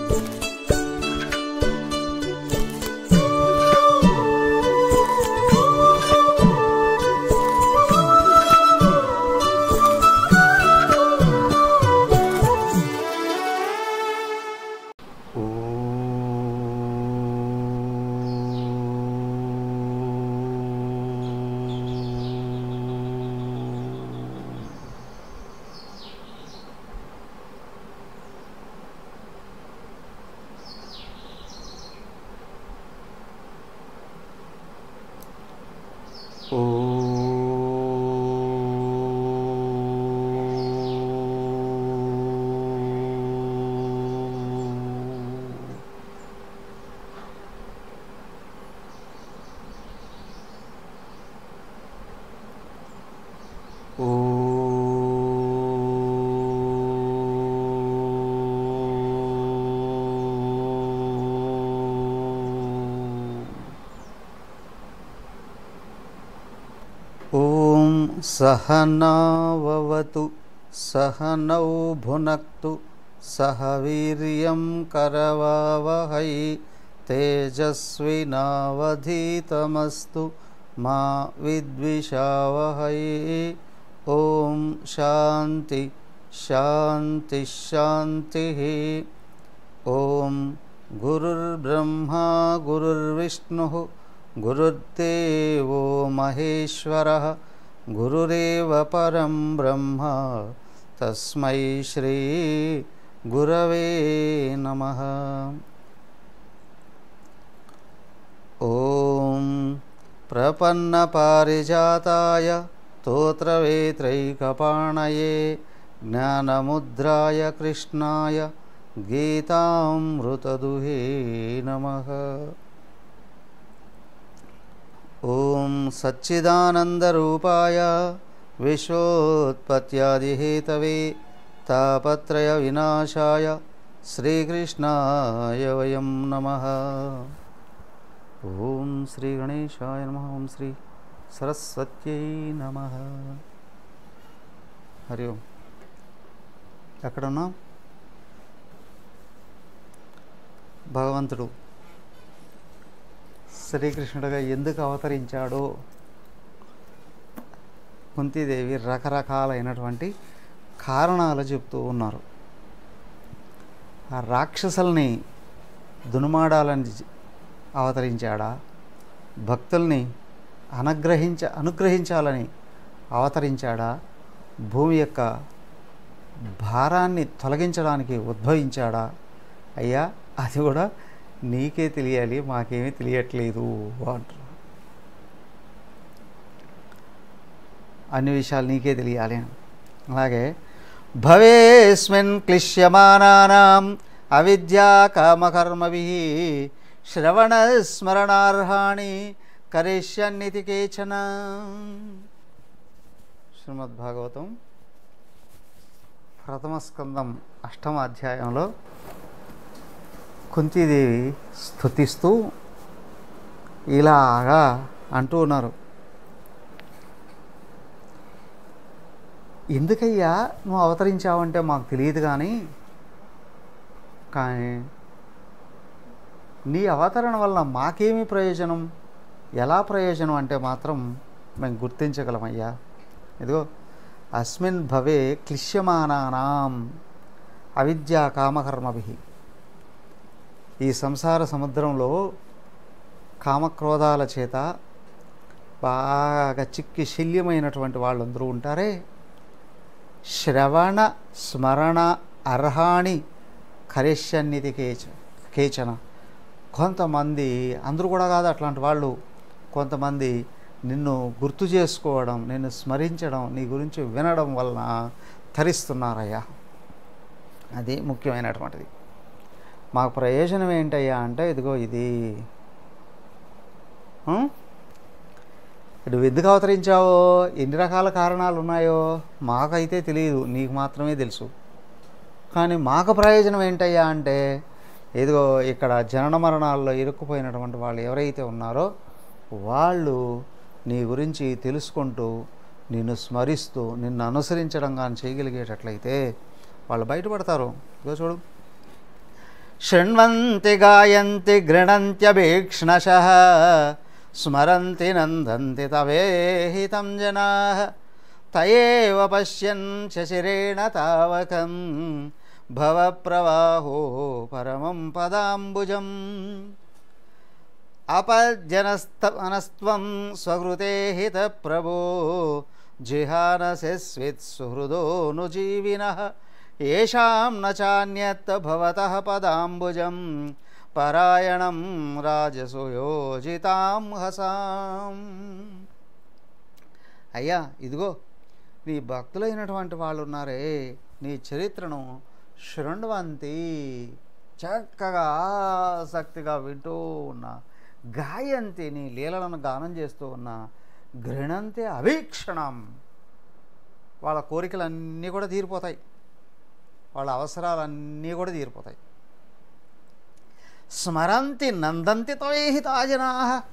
ॐ सहनाववतु सहनौ भुनक्तु सह वीर्यं करवावहै तेजस्विनावधीतमस्तु मा विद्विषावहै ॐ शान्ति शान्ति शान्तिः ॐ गुरुर्ब्रह्मा गुरुर्विष्णुः गुरुर्देवो महेश्वरः गुरुरेव परं ब्रह्म तस्मै श्रीगुरवे नमः ॐ प्रपन्नपारिजाताय स्तोत्रवेत्रैकपाणये ज्ञानमुद्राय कृष्णाय गीतामृतदुहे नमः ॐ सच्चिदानन्दरूपाय विश्वोत्पत्त्यादिहेतवे तापत्रयविनाशाय श्रीकृष्णाय वयं नमः ఓం శ్రీ గణేశాయ నమ ఓం శ్రీ సరస్వత్యై నమ హరి ఓం ఎక్కడున్నా భగవంతుడు శ్రీకృష్ణుడిగా ఎందుకు అవతరించాడో కుంతీదేవి రకరకాలైనటువంటి కారణాలు చెప్తూ ఉన్నారు ఆ రాక్షసుల్ని దునుమాడాలని అవతరించాడా భక్తుల్ని అనుగ్రహించ అనుగ్రహించాలని అవతరించాడా భూమి యొక్క భారాన్ని తొలగించడానికి ఉద్భవించాడా అయ్యా అది కూడా నీకే తెలియాలి మాకేమీ తెలియట్లేదు అంటారు అన్ని విషయాలు నీకే తెలియాలి అని. అలాగే భవేస్మిన్ క్లిశ్యమానానాం అవిద్యా కామకర్మభి శ్రవణస్మరణార్హాణి కరిష్యన్నితి కేచన శ్రీమద్భాగవతం ప్రథమ స్కందం అష్టమ అధ్యాయంలో కుంతీదేవి స్థుతిస్తూ ఇలాగా అంటూ ఉన్నారు ఎందుకయ్యా నువ్వు అవతరించావంటే మాకు తెలియదు కానీ కానీ నీ అవతరణ వల్ల మాకేమి ప్రయోజనం ఎలా ప్రయోజనం అంటే మాత్రం మేము గుర్తించగలమయ్యా ఇదిగో అస్మిన్ భవే క్లిశ్యమానానాం అవిద్యా కామకర్మభి ఈ సంసార సముద్రంలో కామక్రోధాల చేత బాగా చిక్కి శల్యమైనటువంటి వాళ్ళందరూ ఉంటారే శ్రవణ స్మరణ అర్హాణి కరిష్యన్నితి కేచ కేచన కొంతమంది అందరూ కూడా కాదు అట్లాంటి వాళ్ళు కొంతమంది నిన్ను గుర్తు చేసుకోవడం నిన్ను స్మరించడం నీ గురించి వినడం వలన తరిస్తున్నారయ్యా అది ముఖ్యమైనటువంటిది మాకు ప్రయోజనం ఏంటయ్యా అంటే ఇదిగో ఇది ఉం? నువ్వు ఎందుకు అవతరించావో ఎన్ని రకాల కారణాలు ఉన్నాయో మాకైతే తెలియదు నీకు మాత్రమే తెలుసు కానీ మాకు ప్రయోజనం ఏంటయ్యా అంటే ఇదిగో ఇక్కడ జనన మరణాల్లో ఇరుక్కుపోయినటువంటి వాళ్ళు ఎవరైతే ఉన్నారో వాళ్ళు నీ గురించి తెలుసుకుంటూ నిన్ను స్మరిస్తూ నిన్ను అనుసరించడం కానీ చేయగలిగేటట్లయితే వాళ్ళు బయటపడతారు ఇదిగో చూడు శృण्वन्ति గాయంతి గృణంత్యభీక్ష్ణశ స్మరంతి నందంతి తవేహితం జనా తయేవ పశ్యన్ శశిరేణ తావకం భవప్రవాహో పరమం పదాంబుజం అపజనస్తమనస్త్వం స్వహృతే హిత ప్రభో జిహానసిస్విత్సుహృదోనుజీవిన ఏషాం న చాన్యత్ భవతః పదాంబుజం పరాయణం రాజసుయోజితాం హసాం అయ్యా ఇదిగో నీ భక్తులైనటువంటి వాళ్ళు ఉన్నారే నీ చరిత్రను శృణ్వంతి చక్కగా ఆసక్తిగా వింటూ ఉన్న గాయంతి నీ లీలలను గానం చేస్తూ ఉన్న గృణంతి అవీక్షణం వాళ్ళ కోరికలన్నీ కూడా తీరిపోతాయి వాళ్ళ అవసరాలన్నీ కూడా తీరిపోతాయి స్మరంతి నందంతి తాజనా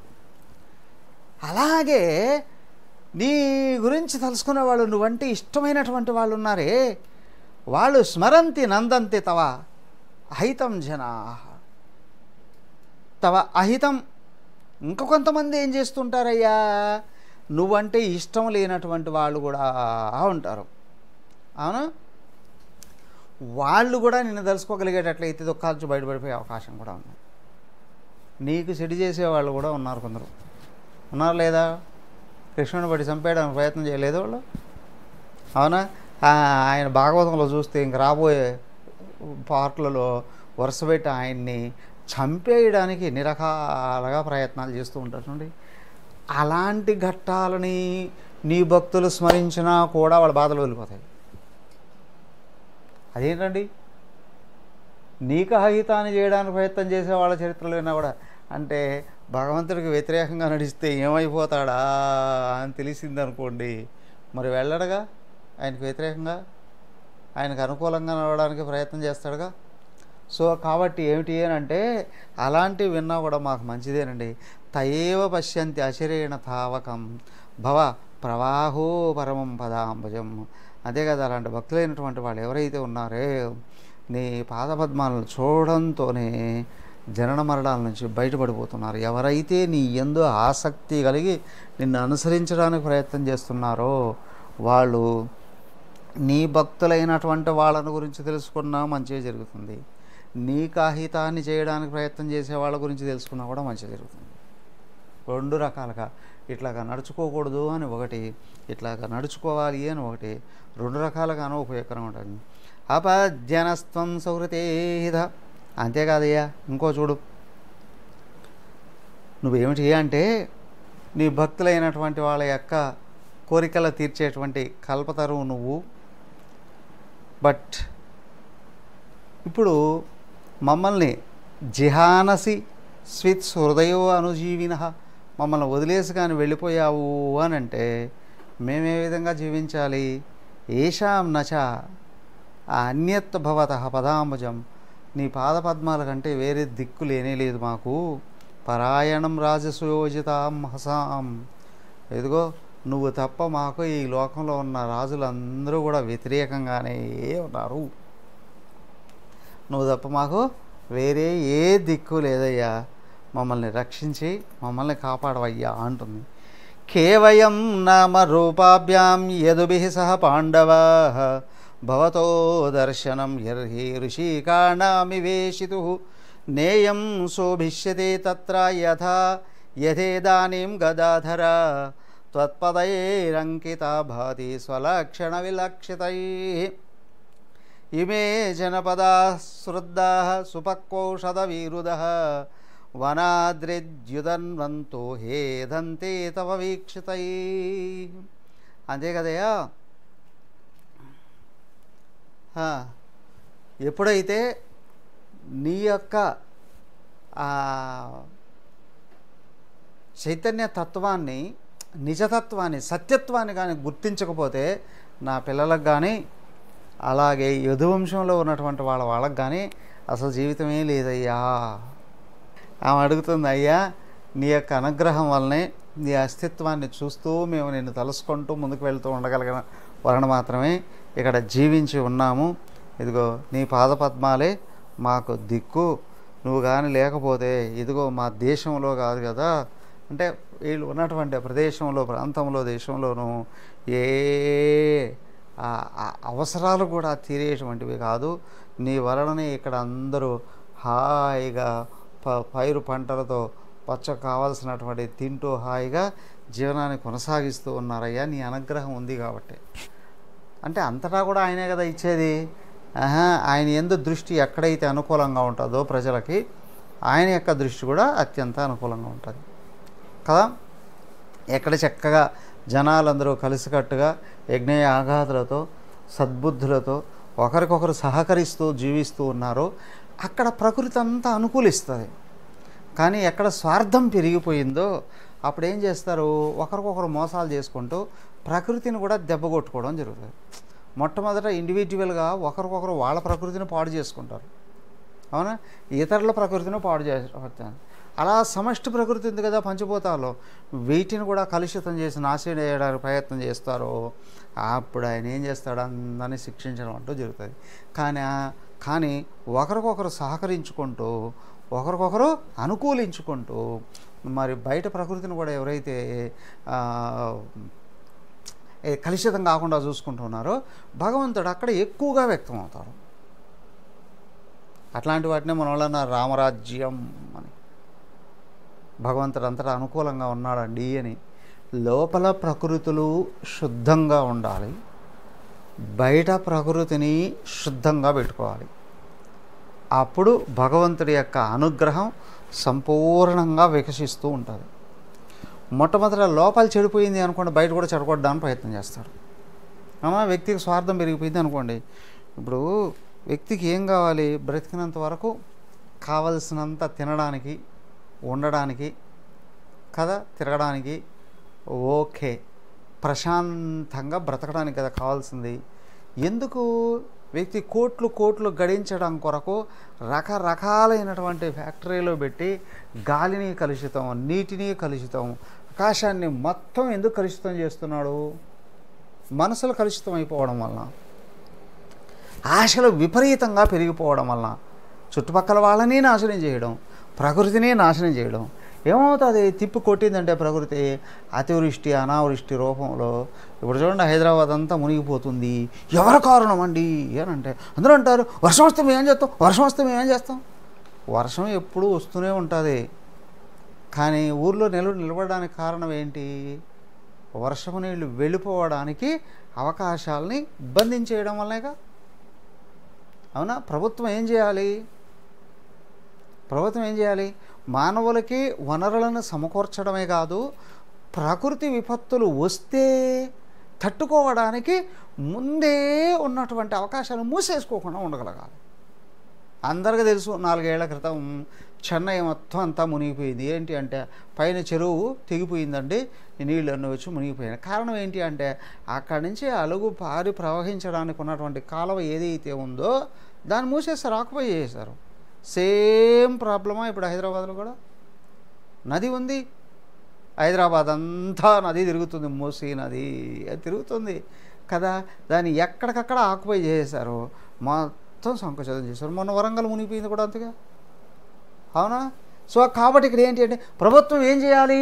అలాగే నీ గురించి తలుసుకునే వాళ్ళు నువ్వంటే ఇష్టమైనటువంటి వాళ్ళు ఉన్నారే వాళ్ళు స్మరంతి నందంతి తవ అహితం జనా తవ అహితం ఇంకా కొంతమంది ఏం చేస్తుంటారయ్యా నువ్వంటే ఇష్టం లేనటువంటి వాళ్ళు కూడా ఉంటారు అవునా వాళ్ళు కూడా నిన్ను తెలుసుకోగలిగేటట్లయితే దుఃఖాలు బయటపడిపోయే అవకాశం కూడా ఉంది నీకు చెడు చేసేవాళ్ళు కూడా ఉన్నారు కొందరు ఉన్నారు లేదా కృష్ణుని బట్టి చంపేయడానికి ప్రయత్నం చేయలేదు వాళ్ళు అవునా ఆ, ఆయన భాగవతంలో చూస్తే ఇంక రాబోయే పార్ట్లలో వరుసపెట్టి ఆయన్ని చంపేయడానికి ఎన్ని రకాలుగా ప్రయత్నాలు చేస్తూ ఉంటారు చూడండి అలాంటి ఘట్టాలని నీ భక్తులు స్మరించినా కూడా వాళ్ళ బాధలు వెళ్ళిపోతాయి అదేంటండి నీకు అహితాన్ని చేయడానికి ప్రయత్నం చేసే వాళ్ళ చరిత్రలు విన్నా కూడా అంటే భగవంతుడికి వ్యతిరేకంగా నడిస్తే ఏమైపోతాడా అని తెలిసిందనుకోండి మరి వెళ్ళడుగా ఆయనకు వ్యతిరేకంగా ఆయనకు అనుకూలంగా నడవడానికి ప్రయత్నం చేస్తాడుగా సో కాబట్టి ఏమిటి అని అంటే అలాంటివి విన్నా కూడా మాకు మంచిదేనండి తయేవ పశ్యంతి అశరీణ తావకం భవ ప్రవాహో పరమం పదాంబజం అదే కదా అలాంటి భక్తులైనటువంటి వాళ్ళు ఎవరైతే ఉన్నారో నీ పాదపద్మాలను చూడడంతోనే జనన మరణాల నుంచి బయటపడిపోతున్నారు ఎవరైతే నీ ఎందు ఆసక్తి కలిగి నిన్ను అనుసరించడానికి ప్రయత్నం చేస్తున్నారో వాళ్ళు నీ భక్తులైనటువంటి వాళ్ళని గురించి తెలుసుకున్నా మంచిగా జరుగుతుంది నీ కాహితాన్ని చేయడానికి ప్రయత్నం చేసే వాళ్ళ గురించి తెలుసుకున్నా కూడా మంచిగా జరుగుతుంది రెండు రకాలుగా ఇట్లాగా నడుచుకోకూడదు అని ఒకటి ఇట్లాగా నడుచుకోవాలి అని ఒకటి రెండు రకాలుగానూ ఉపయోగకరంగా ఉంటుంది అపజనస్త్వం సౌహృతేహిత అంతేకాదయ్యా ఇంకో చూడు నువ్వేమిటి అంటే నీ భక్తులైనటువంటి వాళ్ళ యొక్క కోరికలు తీర్చేటువంటి కల్పతరువు నువ్వు బట్ ఇప్పుడు మమ్మల్ని జిహానసి స్విత్ హృదయో అనుజీవిన మమ్మల్ని వదిలేసి కానీ వెళ్ళిపోయావు అని అంటే మేమే విధంగా జీవించాలి ఏషాం నచ ఆ అన్యత్ భవత పదాంబుజం నీ పాదపద్మాల కంటే వేరే దిక్కు లేనే లేదు మాకు పరాయణం రాజసుయోజితాం హసాం ఎదుగో నువ్వు తప్ప మాకు ఈ లోకంలో ఉన్న రాజులందరూ కూడా వ్యతిరేకంగానే ఉన్నారు నువ్వు తప్ప మాకు వేరే ఏ దిక్కు లేదయ్యా మమ్మల్ని రక్షించి మమ్మల్ని కాపాడవయ్యా అంటుంది కేవయం నామ రూపాభ్యాం యదుభిः సహ పాండవా భవతో దర్శనం యర్హి ఋషికాణామివేశితు నేయం శోభిష్యతే తత్ర యథా యథేదానీం గదాధర త్వత్పదైరంకితా భాతి స్వలక్షణ విలక్షితై ఇమే జనపదా శ్రుద్ధా సుపక్వౌషధవీరుద వనాద్రిద్యుదన్వంతో హేదంతే తవ వీక్షితై అంతే కదయ్యా ఆ, ఎప్పుడైతే నీ యొక్క ఆ, చైతన్య తత్వాన్ని నిజతత్వాన్ని సత్యత్వాన్ని కానీ గుర్తించకపోతే నా పిల్లలకు కానీ అలాగే యదువంశంలో ఉన్నటువంటి వాళ్ళ వాళ్ళకి కానీ అసలు జీవితమే లేదయ్యా ఆమె అడుగుతుంది అయ్యా నీ యొక్క అనుగ్రహం వల్లనే నీ అస్తిత్వాన్ని చూస్తూ మేము నిన్ను తలుసుకుంటూ ముందుకు వెళ్తూ ఉండగలిగిన వలన మాత్రమే ఇక్కడ జీవించి ఉన్నాము ఇదిగో నీ పాదపద్మాలే మాకు దిక్కు నువ్వు కానీ లేకపోతే ఇదిగో మా దేశంలో కాదు కదా అంటే వీళ్ళు ఉన్నటువంటి ప్రదేశంలో ప్రాంతంలో దేశంలోనూ ఏ ఆ- ఆ అవసరాలు కూడా తీరేటువంటివి కాదు నీ వలననే ఇక్కడ అందరూ హాయిగా ప పైరు పంటలతో పచ్చ కావాల్సినటువంటి తింటూ హాయిగా జీవనాన్ని కొనసాగిస్తూ ఉన్నారయ్యా నీ అనుగ్రహం ఉంది కాబట్టి అంటే అంతటా కూడా ఆయనే కదా ఇచ్చేది ఆహా, ఆయన ఎందు దృష్టి ఎక్కడైతే అనుకూలంగా ఉంటుందో ప్రజలకి ఆయన యొక్క దృష్టి కూడా అత్యంత అనుకూలంగా ఉంటుంది కదా ఎక్కడ చక్కగా జనాలందరూ కలిసికట్టుగా యజ్ఞ ఆఘాతులతో సద్బుద్ధులతో ఒకరికొకరు సహకరిస్తూ జీవిస్తూ ఉన్నారో అక్కడ ప్రకృతి అంతా అనుకూలిస్తుంది కానీ ఎక్కడ స్వార్థం పెరిగిపోయిందో అప్పుడు ఏం చేస్తారు ఒకరికొకరు మోసాలు చేసుకుంటూ ప్రకృతిని కూడా దెబ్బ కొట్టుకోవడం జరుగుతుంది మొట్టమొదట ఇండివిజువల్గా ఒకరికొకరు వాళ్ళ ప్రకృతిని పాడు చేసుకుంటారు అవునా ఇతరుల ప్రకృతిని పాడు చేస్తారు అలా సమష్టి ప్రకృతి ఉంది కదా పంచభూతాల్లో వీటిని కూడా కలుషితం చేసి నాశనం చేయడానికి ప్రయత్నం చేస్తారో అప్పుడు ఆయన ఏం చేస్తాడు అందరినీ శిక్షించడం అంటూ జరుగుతుంది కానీ ఆ- కానీ ఒకరికొకరు సహకరించుకుంటూ ఒకరికొకరు అనుకూలించుకుంటూ మరి బయట ప్రకృతిని కూడా ఎవరైతే ఆ, ఏ కలుషితం కాకుండా చూసుకుంటున్నారో భగవంతుడు అక్కడ ఎక్కువగా వ్యక్తం అవుతాడు అట్లాంటి వాటిని మన వాళ్ళ రామరాజ్యం అని భగవంతుడు అంతటా అనుకూలంగా ఉన్నాడండి అని లోపల ప్రకృతులు శుద్ధంగా ఉండాలి బయట ప్రకృతిని శుద్ధంగా పెట్టుకోవాలి అప్పుడు భగవంతుడి యొక్క అనుగ్రహం సంపూర్ణంగా వికసిస్తూ ఉంటుంది మొట్టమొదట లోపల చెడిపోయింది అనుకోండి బయట కూడా చెడగొట్టడానికి ప్రయత్నం చేస్తాడు అమ్మా వ్యక్తికి స్వార్థం పెరిగిపోయింది అనుకోండి ఇప్పుడు వ్యక్తికి ఏం కావాలి బ్రతికినంత వరకు కావలసినంత తినడానికి ఉండడానికి కదా తిరగడానికి ఓకే ప్రశాంతంగా బ్రతకడానికి కదా కావాల్సింది ఎందుకు వ్యక్తి కోట్లు కోట్లు గడించడం కొరకు రకరకాలైనటువంటి ఫ్యాక్టరీలో పెట్టి గాలిని కలుషితం నీటిని కలుషితం ఆకాశాన్ని మొత్తం ఎందుకు కలుషితం చేస్తున్నాడు మనసులు కలుషితం అయిపోవడం వలన ఆశలు విపరీతంగా పెరిగిపోవడం వలన చుట్టుపక్కల వాళ్ళని నాశనం చేయడం ప్రకృతిని నాశనం చేయడం ఏమవుతుంది తిప్పి కొట్టిందంటే ప్రకృతి అతివృష్టి అనావృష్టి రూపంలో ఇప్పుడు చూడండి హైదరాబాద్ అంతా మునిగిపోతుంది ఎవరి కారణం అండి ఏనంటే అందరూ అంటారు వర్షం వస్తే మేము ఏం చేస్తాం వర్షం వస్తే మేము ఏం చేస్తాం వర్షం ఎప్పుడూ వస్తూనే ఉంటుంది కానీ ఊర్లో నిలవ నిలబడడానికి కారణం ఏంటి వర్షపు నీళ్ళు వెళ్ళిపోవడానికి అవకాశాలని బంధించేయడం వల్లనేగా అవునా ప్రభుత్వం ఏం చేయాలి ప్రభుత్వం ఏం చేయాలి మానవులకి వనరులను సమకూర్చడమే కాదు ప్రకృతి విపత్తులు వస్తే తట్టుకోవడానికి ముందే ఉన్నటువంటి అవకాశాలు మూసేసుకోకుండా ఉండగలగాలి అందరికీ తెలుసు నాలుగేళ్ల క్రితం చెన్నై మొత్తం అంతా మునిగిపోయింది ఏంటి అంటే పైన చెరువు తెగిపోయిందండి ఈ నీళ్ళు అన్నీ వచ్చి మునిగిపోయాయి కారణం ఏంటి అంటే అక్కడి నుంచి అలుగు పారి ప్రవహించడానికి ఉన్నటువంటి కాలువ ఏదైతే ఉందో దాన్ని మూసేస్తారు ఆకుపై చేశారు సేమ్ ప్రాబ్లమా ఇప్పుడు హైదరాబాద్లో కూడా నది ఉంది హైదరాబాద్ అంతా నది తిరుగుతుంది మూసీ నది అది తిరుగుతుంది కదా దాన్ని ఎక్కడికక్కడ ఆక్యుపై చేసేసారు మొత్తం సంకుచితం చేశారు మొన్న వరంగల్ మునిగిపోయింది కూడా అంతగా అవునా సో కాబట్టి ఇక్కడ ఏంటి అంటే ప్రభుత్వం ఏం చేయాలి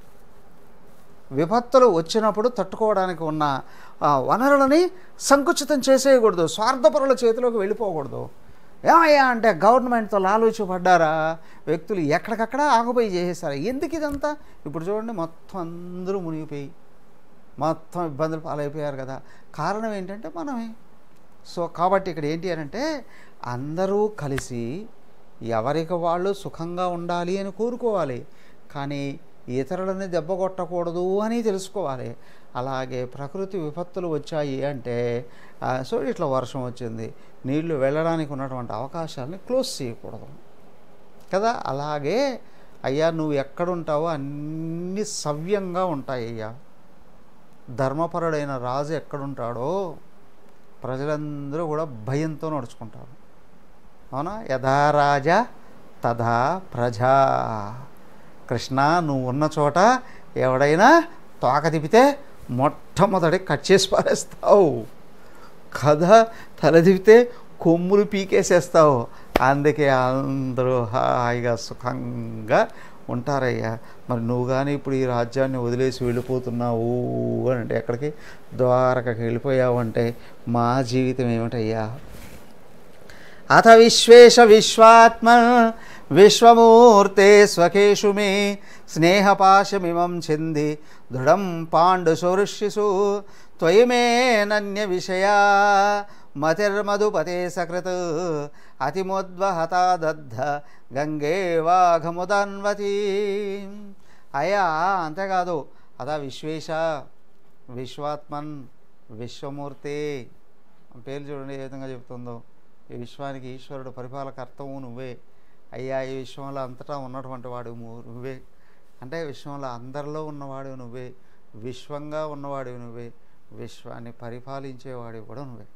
విపత్తులు వచ్చినప్పుడు తట్టుకోవడానికి ఉన్న ఆ, వనరులని సంకుచితం చేసేయకూడదు స్వార్థపరుల చేతిలోకి వెళ్ళిపోకూడదు ఏమయ్యా అంటే గవర్నమెంట్తో లాలూచి పడ్డారా వ్యక్తులు ఎక్కడికక్కడ ఆగుపోయి చేసేసారు ఎందుకు ఇదంతా ఇప్పుడు చూడండి మొత్తం అందరూ మునిగిపోయి మొత్తం ఇబ్బందులు పాలైపోయారు కదా కారణం ఏంటంటే మనమే సో కాబట్టి ఇక్కడ ఏంటి అని అంటే అందరూ కలిసి ఎవరికి వాళ్ళు సుఖంగా ఉండాలి అని కోరుకోవాలి కానీ ఇతరులని దెబ్బ కొట్టకూడదు అని తెలుసుకోవాలి అలాగే ప్రకృతి విపత్తులు వచ్చాయి అంటే ఆ, సో ఇట్లా వర్షం వచ్చింది నీళ్లు వెళ్ళడానికి ఉన్నటువంటి అవకాశాలని క్లోజ్ చేయకూడదు కదా అలాగే అయ్యా నువ్వు ఎక్కడుంటావో అన్నీ సవ్యంగా ఉంటాయి అయ్యా ధర్మపరుడైన రాజు ఎక్కడుంటాడో ప్రజలందరూ కూడా భయంతో నడుచుకుంటారు అవునా యథా రాజా తథా ప్రజా కృష్ణ నువ్వు ఉన్న చోట ఎవడైనా తోక తిప్పితే మొట్టమొదటి కట్ చేసి పారేస్తావు కథ తల తిప్పితే కొమ్ములు పీకేసేస్తావు అందుకే అందరూ హాయిగా సుఖంగా ఉంటారయ్యా మరి నువ్వు కానీ ఇప్పుడు ఈ రాజ్యాన్ని వదిలేసి వెళ్ళిపోతున్నావు అని అంటే ఎక్కడికి ద్వారకకి వెళ్ళిపోయావు అంటే మా జీవితం ఏమిటయ్యా అథ విశ్వేశ విశ్వాత్మ విశ్వమూర్తే స్వకేషు మే స్నేహపాశమిమం చింది దృఢం పాండు సౌరుష్యసు త్వయి మే నన్య విషయా మతిర్మధుపతే సకృత్ అతిముద్వహతా దద్ధ గంగే వాఘముదన్వతి అయ్యా అంతేకాదు అదా విశ్వేశ విశ్వాత్మన్ విశ్వమూర్తి పేరు చూడండి ఏ విధంగా చెప్తుందో ఈ విశ్వానికి ఈశ్వరుడు పరిపాలకర్తవు నువ్వే అయ్యా ఈ విశ్వంలో అంతటా ఉన్నటువంటి వాడు ము- నువ్వే అంటే విశ్వంలో అందరిలో ఉన్నవాడు నువ్వే విశ్వంగా ఉన్నవాడు నువ్వే విశ్వాన్ని పరిపాలించేవాడు కూడా నువ్వే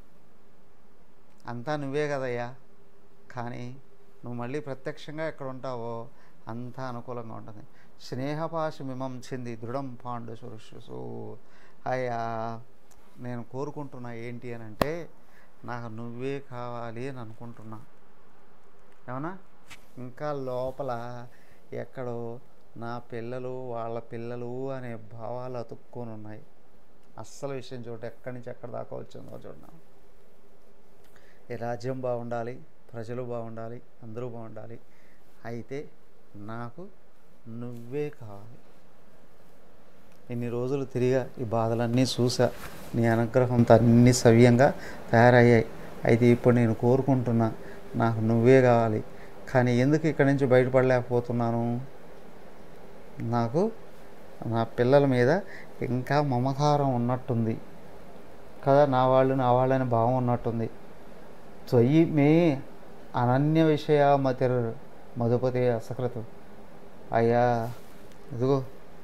అంతా నువ్వే కదయ్యా కానీ నువ్వు మళ్ళీ ప్రత్యక్షంగా ఎక్కడ ఉంటావో అంతా అనుకూలంగా ఉంటుంది స్నేహపాశమిమం చింది దృఢం పాండు సురుషుసు అయ్యా నేను కోరుకుంటున్నా ఏంటి అని అంటే నాకు నువ్వే కావాలి అని అనుకుంటున్నా ఏమన్నా ఇంకా లోపల ఎక్కడో నా పిల్లలు వాళ్ళ పిల్లలు అనే భావాలు అతుక్కొని ఉన్నాయి అస్సలు విషయం చూడ ఎక్కడి నుంచి ఎక్కడ దాకా వచ్చిందో చూడడం ఈ రాజ్యం బాగుండాలి ప్రజలు బాగుండాలి అందరూ బాగుండాలి అయితే నాకు నువ్వే కావాలి ఇన్ని రోజులు తిరిగా ఈ బాధలన్నీ చూసా నీ అనుగ్రహంతో అన్నీ సవ్యంగా తయారయ్యాయి అయితే ఇప్పుడు నేను కోరుకుంటున్నా నాకు నువ్వే కావాలి కానీ ఎందుకు ఇక్కడి నుంచి బయటపడలేకపోతున్నాను నాకు నా పిల్లల మీద ఇంకా మమకారం ఉన్నట్టుంది కదా నా వాళ్ళు నా వాళ్ళని భావం ఉన్నట్టుంది త్వయి మే అనన్య విషయ మతిర్ మధుపతి అసకృతు అయ్యా ఇదిగో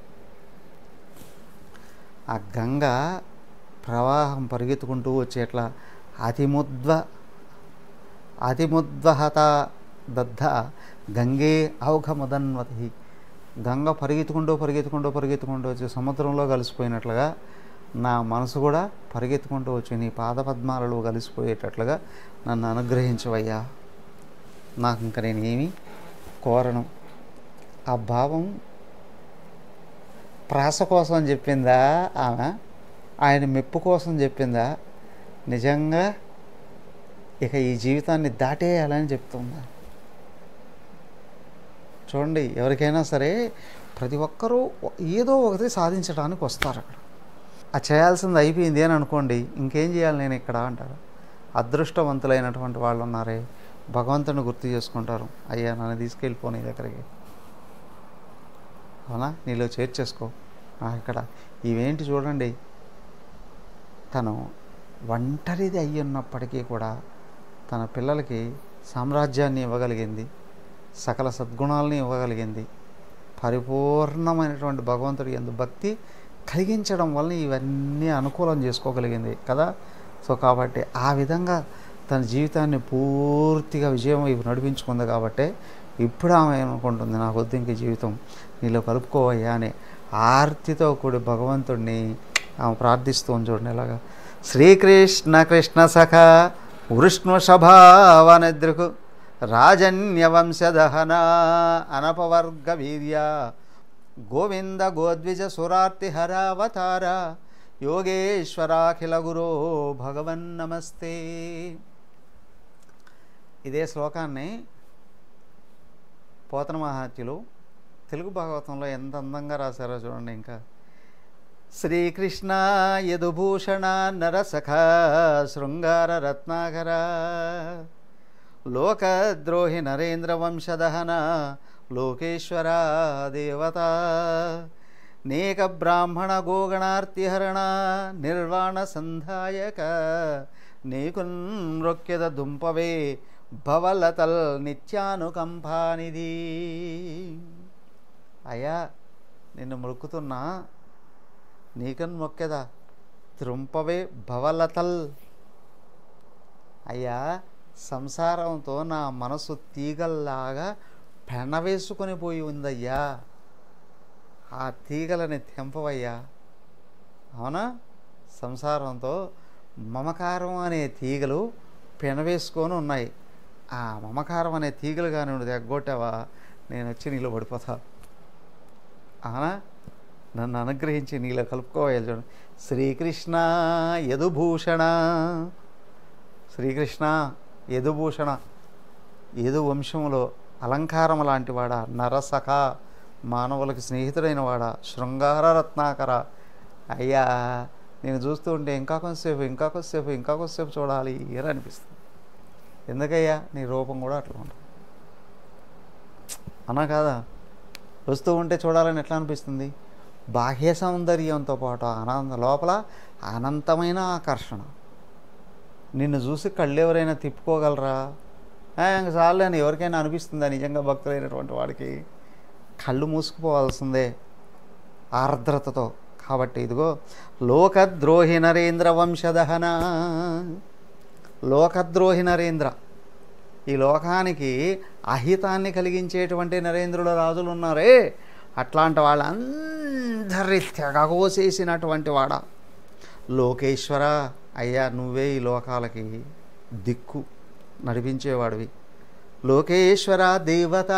ఆ గంగ ప్రవాహం పరిగెత్తుకుంటూ వచ్చేట్లా అతిముద్వ అతిముద్వహత దద్ధ గంగే ఔఘముదన్వతి గంగ పరిగెత్తుకుంటూ పరిగెత్తుకుంటూ పరిగెత్తుకుంటూ వచ్చి సముద్రంలో కలిసిపోయినట్లుగా నా మనసు కూడా పరిగెత్తుకుంటూ వచ్చి నీ పాదపద్మాలలో కలిసిపోయేటట్లుగా నన్ను అనుగ్రహించవయ్యా నాకు ఇంకా నేనేమి కోరను ఆ భావం ప్రాస కోసం అని చెప్పిందా ఆమె ఆయన మెప్పు కోసం చెప్పిందా నిజంగా ఇక ఈ జీవితాన్ని దాటేయాలని చెప్తుందా చూడండి ఎవరికైనా సరే ప్రతి ఒక్కరూ ఏదో ఒకటి సాధించడానికి వస్తారు అక్కడ ఆ చేయాల్సింది అయిపోయింది అని అనుకోండి ఇంకేం చేయాలి నేను ఇక్కడ అంటారు అదృష్టవంతులైనటువంటి వాళ్ళు ఉన్నారే భగవంతుని గుర్తు చేసుకుంటారు అయ్యా నన్ను తీసుకెళ్ళిపో నీ దగ్గరికి అవునా నీలో చేర్చేసుకో ఆ, ఇక్కడ ఇవేంటి చూడండి తను ఒంటరిది అయ్యి ఉన్నప్పటికీ కూడా తన పిల్లలకి సామ్రాజ్యాన్ని ఇవ్వగలిగింది సకల సద్గుణాలని ఇవ్వగలిగింది పరిపూర్ణమైనటువంటి భగవంతుడి ఎందు భక్తి కలిగించడం వలన ఇవన్నీ అనుకూలం చేసుకోగలిగింది కదా సో కాబట్టి ఆ విధంగా తన జీవితాన్ని పూర్తిగా విజయం వైపు నడిపించుకుంది కాబట్టి ఇప్పుడు ఆమె అనుకుంటుంది నాకు వద్దు ఇంక జీవితం నీలో కలుపుకోవయ్యా అని ఆర్తితో కూడి భగవంతుడిని ఆమె ప్రార్థిస్తూ చూడండి ఎలాగా శ్రీకృష్ణ కృష్ణ సఖ వృష్ణు సభావనదృకు రాజన్యవంశదహన అనపవర్గ వీర్య గోవింద గోద్విజ సురార్తిహరావతార యోగేశ్వరాఖిల గురో భగవన్ నమస్తే ఇదే శ్లోకాన్ని పోతన మహాత్యులు తెలుగు భాగవతంలో ఎంత అందంగా రాశారో చూడండి ఇంకా శ్రీకృష్ణ యదుభూషణ నరసఖ శృంగార రత్నాకర లోకద్రోహి నరేంద్ర వంశదహన లోకేశ్వర దేవత నేక బ్రాహ్మణ గోగణార్తిహరణ నిర్వాణ సంధాయక నీకున్ నృక్యద దుంపవే భవలతల్ నిత్యానుకంపానిధి అయ్యా నిన్ను మొక్కుతున్నా నీకన్ మొక్కెదా త్రుంపవే భవలతల్ అయ్యా సంసారంతో నా మనసు తీగల్లాగా పెనవేసుకొని పోయి ఉందయ్యా ఆ తీగలని తెంపవయ్యా అవునా సంసారంతో మమకారం అనే తీగలు పెనవేసుకొని ఉన్నాయి ఆ మమకారం అనే తీగలు కానీ ఉండదు ఎగ్గొట్టావా నేను వచ్చి నీలో పడిపోతా అవునా నన్ను అనుగ్రహించి నీలో కలుపుకోవాలి చూడండి శ్రీకృష్ణ యదుభూషణ శ్రీకృష్ణ యదుభూషణ యదు వంశంలో అలంకారం లాంటి వాడ నరసఖ మానవులకు స్నేహితుడైన వాడ శృంగార రత్నాకర అయ్యా నేను చూస్తూ ఉంటే ఇంకా కొంతసేపు ఇంకా కొంతసేపు ఇంకా కొంతసేపు చూడాలి అని అనిపిస్తుంది ఎందుకయ్యా నీ రూపం కూడా అట్లా ఉంటుంది అన్నా కాదా వస్తూ ఉంటే చూడాలని ఎట్లా అనిపిస్తుంది బాహ్య సౌందర్యంతో పాటు ఆనంద లోపల అనంతమైన ఆకర్షణ నిన్ను చూసి కళ్ళు ఎవరైనా తిప్పుకోగలరా ఆ, ఇంక చాలు అని ఎవరికైనా అనిపిస్తుందా నిజంగా భక్తులైనటువంటి వాడికి కళ్ళు మూసుకుపోవాల్సిందే ఆర్ద్రతతో కాబట్టి ఇదిగో లోకద్రోహి నరేంద్ర వంశదహన లోకద్రోహి నరేంద్ర ఈ లోకానికి అహితాన్ని కలిగించేటువంటి నరేంద్రుల రాజులు ఉన్నారే అట్లాంటి వాళ్ళందరి తెగకోసేసినటువంటి వాడ లోకేశ్వర అయ్యా నువ్వే ఈ లోకాలకి దిక్కు నడిపించేవాడివి లోకేశ్వర దేవత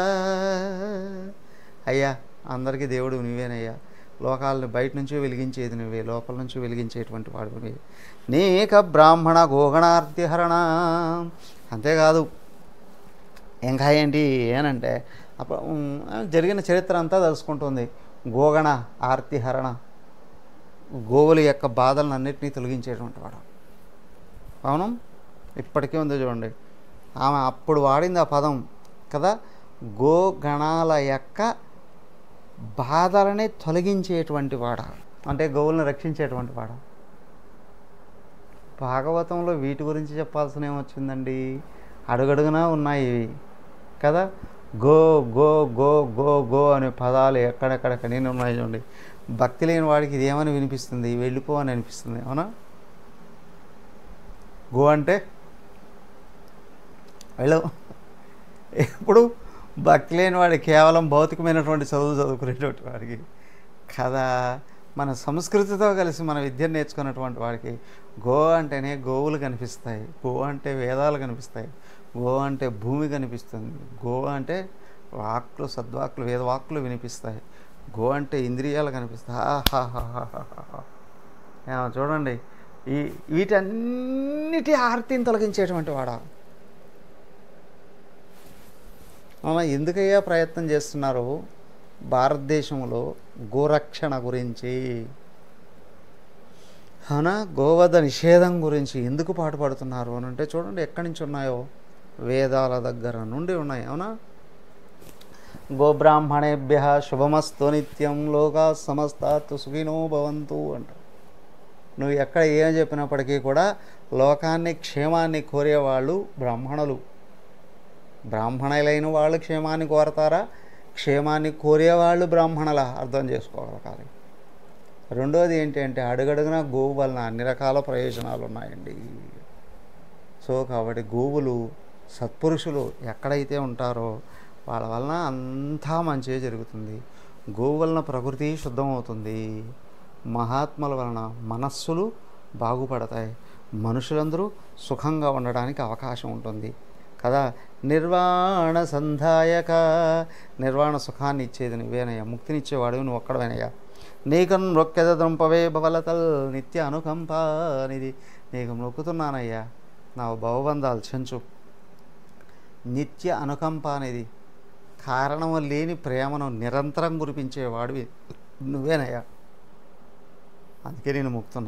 అయ్యా అందరికీ దేవుడు నువ్వేనయ్యా లోకాలను బయట నుంచి వెలిగించేది నువ్వే లోపల నుంచి వెలిగించేటువంటి వాడు నువ్వే నేక బ్రాహ్మణ గోగణార్తిహరణ అంతేకాదు ఇంకా ఏంటి ఏనంటే అప్పుడు ఉమ్, జరిగిన చరిత్ర అంతా తెలుసుకుంటుంది గోగణ ఆర్తిహరణ గోవుల యొక్క బాధలను అన్నిటినీ తొలగించేటువంటి వాడు అవును ఇప్పటికీ ఉంది చూడండి ఆమె అప్పుడు వాడింది ఆ పదం కదా గోగణాల యొక్క బాధలని తొలగించేటువంటి వాడ అంటే గోవులను రక్షించేటువంటి వాడ భాగవతంలో వీటి గురించి చెప్పాల్సిన ఏమొచ్చిందండి అడుగడుగునా ఉన్నాయి ఇవి కదా go go go go go అనే పదాలు ఎక్కడెక్కడెక్కడ నేను ఉన్నాయి చూడండి భక్తి లేని వాడికి ఇది ఏమని వినిపిస్తుంది వెళ్ళిపో అని అనిపిస్తుంది అవునా గో అంటే వెళ్ళు ఇప్పుడు భక్తి లేని వాడు కేవలం భౌతికమైనటువంటి చదువు చదువుకునేటువంటి వాడికి కదా మన సంస్కృతితో కలిసి మన విద్యను నేర్చుకున్నటువంటి వాడికి గో అంటేనే గోవులు కనిపిస్తాయి గో అంటే వేదాలు కనిపిస్తాయి గో అంటే భూమి కనిపిస్తుంది గో అంటే వాక్కులు సద్వాక్కులు వేదవాక్కులు వినిపిస్తాయి గో అంటే ఇంద్రియాలు కనిపిస్తాయి ఆహాహాహాహా. ఏమో చూడండి ఈ వీటన్నిటి ఆర్తిని తొలగించేటువంటి వాడా మామ ఎందుకయ్యా ప్రయత్నం చేస్తున్నారు భారతదేశంలో గోరక్షణ గురించి అవునా గోవధ నిషేధం గురించి ఎందుకు పాటుపడుతున్నారు అని అంటే చూడండి ఎక్కడి నుంచి ఉన్నాయో వేదాల దగ్గర నుండి ఉన్నాయి అవునా గోబ్రాహ్మణేభ్య శుభమస్తు నిత్యం లోకా సమస్తాత్తు సుఖినో భవంతు అంట నువ్వు ఎక్కడ ఏం చెప్పినప్పటికీ కూడా లోకాన్ని క్షేమాన్ని కోరేవాళ్ళు బ్రాహ్మణులు బ్రాహ్మణులైన వాళ్ళు క్షేమాన్ని కోరతారా క్షేమాన్ని కోరేవాళ్ళు బ్రాహ్మణుల అర్థం చేసుకోగలగాలి రెండోది ఏంటి అంటే అడుగడుగున గోవు వలన అన్ని రకాల ప్రయోజనాలు ఉన్నాయండి సో కాబట్టి గోవులు సత్పురుషులు ఎక్కడైతే ఉంటారో వాళ్ళ వలన అంతా మంచిగా జరుగుతుంది గోవు వలన ప్రకృతి శుద్ధమవుతుంది మహాత్ముల వలన మనస్సులు బాగుపడతాయి మనుషులందరూ సుఖంగా ఉండడానికి అవకాశం ఉంటుంది కదా నిర్వాణ సంధాయక నిర్వాణ సుఖాన్ని ఇచ్చేది నువ్వేనయ్యా ముక్తినిచ్చేవాడు నువ్వు ఒక్కడవేనయ్యా నీకన్ మొక్కెద ద్రంపవే భవలతల్ నిత్య అనుకంప అనేది నీకు మొక్కుతున్నానయ్యా నా భవబంధాలు చెంచు నిత్య అనుకంప అనేది కారణం లేని ప్రేమను నిరంతరం కురిపించేవాడివి నువ్వేనయ్యా అందుకే నేను ముక్తున్నా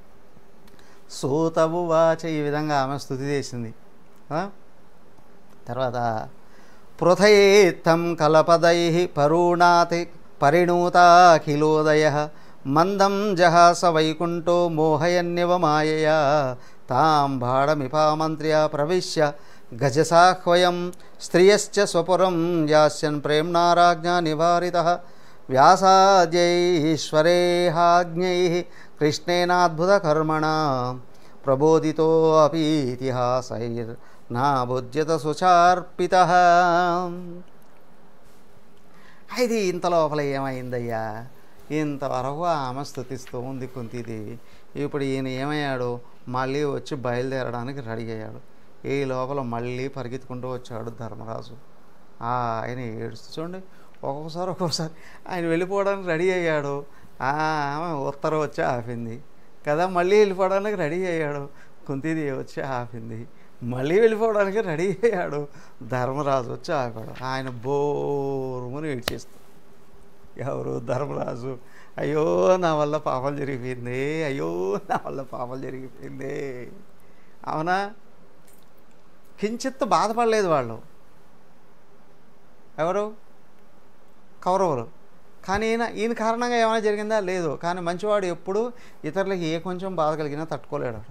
సూతవు వాచ ఈ విధంగా ఆమె స్థుతి చేసింది ఆ? తర్వాత పృథయేత్తం కలపదై పరుణాతి పరిణూతాఖిలోదయ మందం జహాస వైకుంఠో మోహయన్నివ మాయయా తాం భాడమిపామంత్ర్య ప్రవిశ్య గజసాహ్వయం స్త్రియశ్చ స్వపురం యాస్యన్ ప్రేమ్నారాజ్ఞా నివారిత వ్యాసాద్యైశ్వరేహాజ్ఞై కృష్ణేనాద్భుతకర్మణ ప్రబోధితో అపి ఇతిహాసైర్నాబుజ్యత సుచార్పిత ఇది ఇంత లోపల ఏమైందయ్యా ఇంతవరకు ఆమె స్థుతిస్తూ ఉంది కుంతీదేవి ఇప్పుడు ఈయన ఏమయ్యాడు మళ్ళీ వచ్చి బయలుదేరడానికి రెడీ అయ్యాడు ఈ లోపల మళ్ళీ పరిగెత్తుకుంటూ వచ్చాడు ధర్మరాజు ఆ, ఆయన ఏడుస్తూ చూడండి ఒక్కొక్కసారి ఒక్కొక్కసారి ఆయన వెళ్ళిపోవడానికి రెడీ అయ్యాడు ఆ, ఆమె ఉత్తరం వచ్చి ఆపింది కదా మళ్ళీ వెళ్ళిపోవడానికి రెడీ అయ్యాడు కుంతిదేవి వచ్చి ఆపింది మళ్ళీ వెళ్ళిపోవడానికి రెడీ అయ్యాడు ధర్మరాజు వచ్చి ఆపాడు ఆయన బోరుమని ఏడ్చేస్తాడు ఎవరు ధర్మరాజు అయ్యో నా వల్ల పాపం జరిగిపోయింది అయ్యో నా వల్ల పాపం జరిగిపోయింది అవునా కించిత్ బాధపడలేదు వాళ్ళు ఎవరు కౌరవులు కానీ ఈయన ఈయన కారణంగా ఏమైనా జరిగిందా లేదు కానీ మంచివాడు ఎప్పుడు ఇతరులకి ఏ కొంచెం బాధ కలిగినా తట్టుకోలేడు